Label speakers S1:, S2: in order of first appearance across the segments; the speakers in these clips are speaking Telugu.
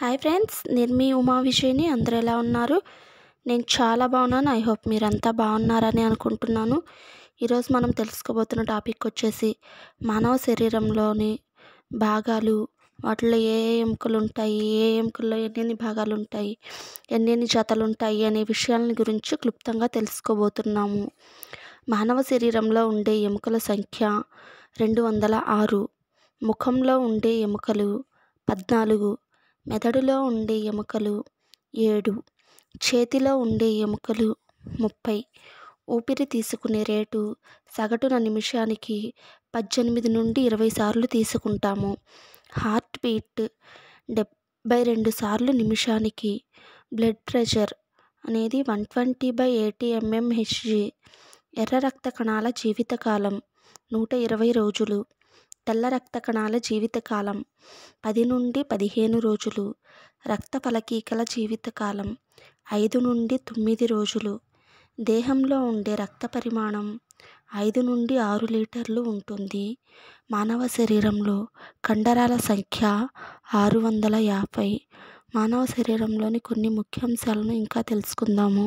S1: హాయ్ ఫ్రెండ్స్ నేను మీ ఉమా విజయ్ని అందరూ ఎలా ఉన్నారు నేను చాలా బాగున్నాను ఐ హోప్ మీరంతా బాగున్నారని అనుకుంటున్నాను ఈరోజు మనం తెలుసుకోబోతున్న టాపిక్ వచ్చేసి మానవ శరీరంలోని భాగాలు వాటిలో ఏ ఏ ఎముకలు ఉంటాయి ఏ ఎముకల్లో ఎన్నెన్ని భాగాలు ఉంటాయి ఎన్నెన్ని జతలు ఉంటాయి అనే విషయాల గురించి క్లుప్తంగా తెలుసుకోబోతున్నాము మానవ శరీరంలో ఉండే ఎముకల సంఖ్య రెండు వందల ఆరు ముఖంలో ఉండే ఎముకలు పద్నాలుగు మెదడులో ఉండే ఎముకలు ఏడు చేతిలో ఉండే ఎముకలు ముప్పై ఊపిరి తీసుకునే రేటు సగటున నిమిషానికి పద్దెనిమిది నుండి ఇరవై సార్లు తీసుకుంటాము హార్ట్ బీట్ డెబ్బై రెండు సార్లు నిమిషానికి బ్లడ్ ప్రెషర్ అనేది one twenty by eighty mmHg ఎర్ర రక్త కణాల జీవితకాలం నూట ఇరవై రోజులు తెల్ల రక్త కణాల జీవితకాలం పది నుండి పదిహేను రోజులు రక్త ఫలకీకల జీవితకాలం ఐదు నుండి తొమ్మిది రోజులు దేహంలో ఉండే రక్త పరిమాణం ఐదు నుండి ఆరు లీటర్లు ఉంటుంది మానవ శరీరంలో కండరాల సంఖ్య ఆరు వందల యాభై మానవ శరీరంలోని కొన్ని ముఖ్యాంశాలను ఇంకా తెలుసుకుందాము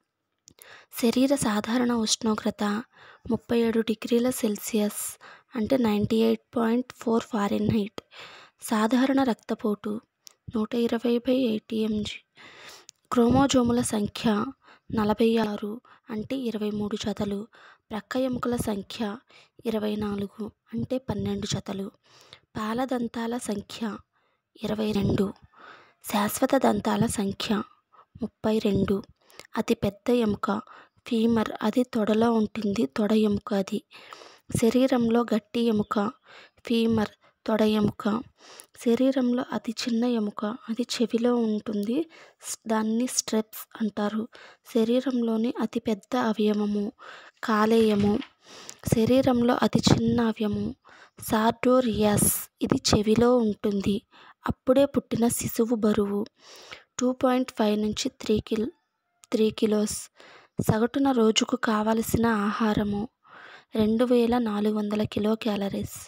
S1: శరీర సాధారణ ఉష్ణోగ్రత ముప్పై ఏడు డిగ్రీల సెల్సియస్ అంటే ninety eight point four Fahrenheit సాధారణ రక్తపోటు నూట ఇరవై బై ఎయిటీ ఎంజీ క్రోమోజోముల సంఖ్య నలభై ఆరు అంటే ఇరవై మూడు జతలు ప్రక్క ఎముకల సంఖ్య ఇరవై నాలుగు అంటే పన్నెండు జతలు పాల దంతాల సంఖ్య ఇరవై రెండు శాశ్వత దంతాల సంఖ్య ముప్పై రెండు అతి పెద్ద ఎముక ఫీమర్ అది తొడలో ఉంటుంది తొడ ఎముక అది శరీరంలో గట్టి ఎముక ఫీమర్ తొడ ఎముక శరీరంలో అతి చిన్న ఎముక అది చెవిలో ఉంటుంది దాన్ని స్ట్రెప్స్ అంటారు శరీరంలోని అతి పెద్ద అవయవము కాలేయము శరీరంలో అతి చిన్న అవయము సార్డోరియాస్ ఇది చెవిలో ఉంటుంది అప్పుడే పుట్టిన శిశువు బరువు టూ పాయింట్ ఫైవ్ నుంచి త్రీ కిల్ త్రీ కిలోస్ సగటున రోజుకు కావలసిన ఆహారము రెండు వేల నాలుగు వందల కిలో క్యాలరీస్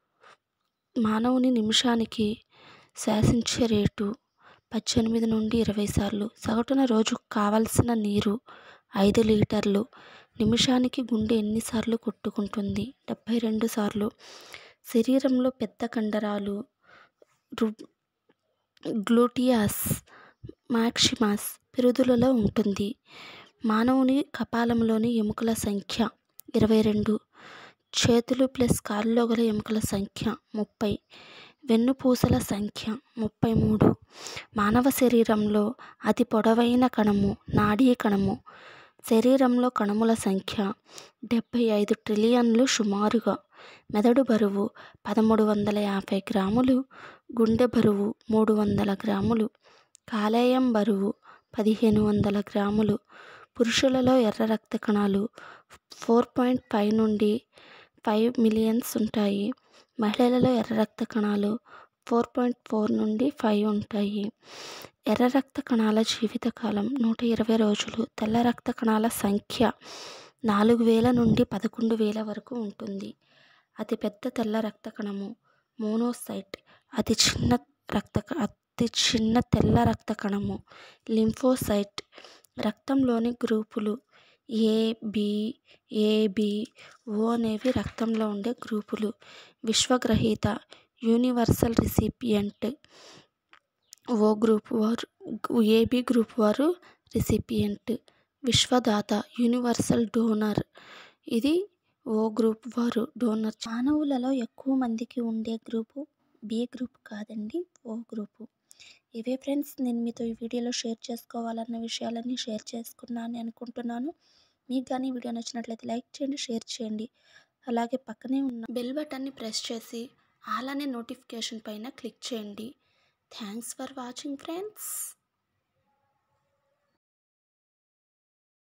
S1: మానవుని నిమిషానికి శ్వాసించే రేటు పద్దెనిమిది నుండి ఇరవై సార్లు సగటున రోజుకు కావలసిన నీరు ఐదు లీటర్లు నిమిషానికి గుండె ఎన్నిసార్లు కొట్టుకుంటుంది డెబ్భై రెండు సార్లు శరీరంలో పెద్ద కండరాలు గ్లూటియాస్ మాక్సిమాస్ పిరుదులలో ఉంటుంది మానవుని కపాలంలోని ఎముకల సంఖ్య ఇరవై రెండు చేతులు ప్లస్ కాళ్ళలో గల ఎముకల సంఖ్య ముప్పై వెన్నుపూసల సంఖ్య ముప్పై మూడు మానవ శరీరంలో అతి పొడవైన కణము నాడీ కణము శరీరంలో కణముల సంఖ్య డెబ్బై ఐదు ట్రిలియన్లు సుమారుగా మెదడు బరువు పదమూడు వందల యాభై గ్రాములు గుండె బరువు మూడు వందల గ్రాములు కాలేయం బరువు పదిహేను వందల గ్రాములు పురుషులలో ఎర్ర రక్త కణాలు ఫోర్ పాయింట్ ఫైవ్ నుండి ఫైవ్ మిలియన్స్ ఉంటాయి మహిళలలో ఎర్ర రక్త కణాలు ఫోర్ పాయింట్ ఫోర్ నుండి ఫైవ్ ఉంటాయి ఎర్ర రక్త కణాల జీవితకాలం నూట ఇరవై రోజులు తెల్ల రక్త కణాల సంఖ్య నాలుగు వేల నుండి పదకొండు వేల వరకు ఉంటుంది అతి పెద్ద తెల్ల రక్త కణము మోనోసైట్ అతి చిన్న రక్త అతి చిన్న తెల్ల రక్త కణము లింఫోసైట్ రక్తంలోని గ్రూపులు ఏ బి ఏబి ఓ అనేవి రక్తంలో ఉండే గ్రూపులు విశ్వగ్రహీత యూనివర్సల్ రిసిపియంట్ ఓ గ్రూప్ వారు ఏబి గ్రూప్ వారు రిసిపియంట్ విశ్వదాత యూనివర్సల్ డోనర్ ఇది ఓ గ్రూప్ వారు డోనర్ మానవులలో ఎక్కువ మందికి ఉండే గ్రూపు బి గ్రూప్ కాదండి ఓ గ్రూపు ఇవే ఫ్రెండ్స్ నేను మీతో ఈ వీడియోలో షేర్ చేసుకోవాలన్న విషయాలన్నీ షేర్ చేసుకున్నాను అనుకుంటున్నాను మీకు కానీ వీడియో నచ్చినట్లయితే లైక్ చేయండి షేర్ చేయండి అలాగే పక్కనే ఉన్న బెల్ బటన్ని ప్రెస్ చేసి ఆల్ అనే నోటిఫికేషన్ పైన క్లిక్ చేయండి థ్యాంక్స్ ఫర్ వాచింగ్ ఫ్రెండ్స్